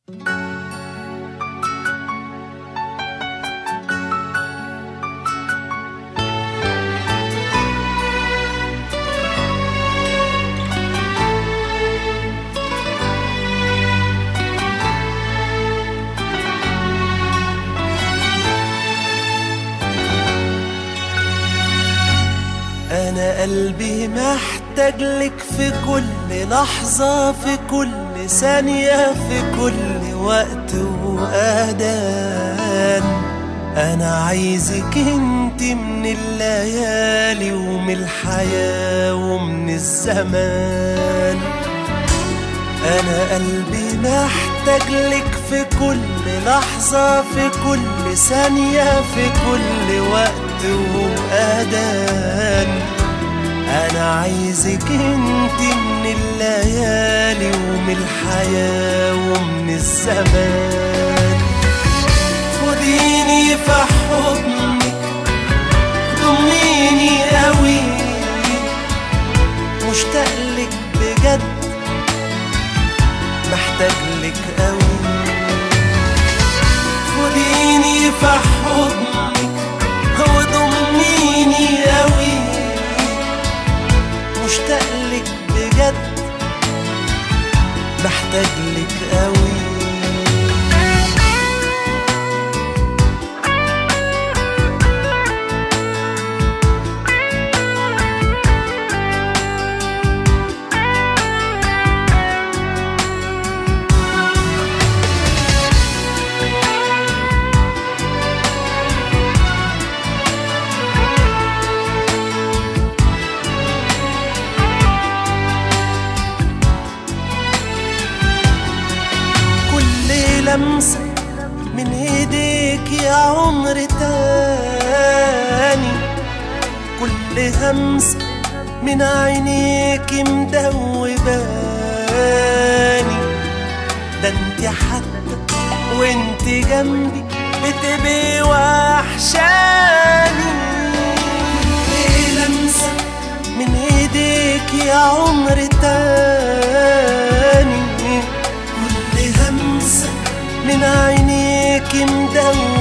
أنا قلبي محتاج لك في كل لحظة في كل ثانية في كل وقت وأذان أنا عايزك انت من الليالي ومن الحياة ومن الزمان أنا قلبي محتاج لك في كل لحظة في كل ثانية في كل وقت وأذان أنا عايزك انت من الليالي ومن الحياة ومن الزمان خديني في حضنك ضميني قوي مشتاق لك بجد محتاج لك قوي خديني في حضنك وضميني قوي مشتاق لك بجد محتاج لك قوي كل لمسة من ايديك يا عمر تاني كل همسة من عينيك مدوباني ده انت حتى وانت جنبي بتبقي وحشاني كل لمسة من ايديك يا عمر تاني كل همسة من عينيك مدوباني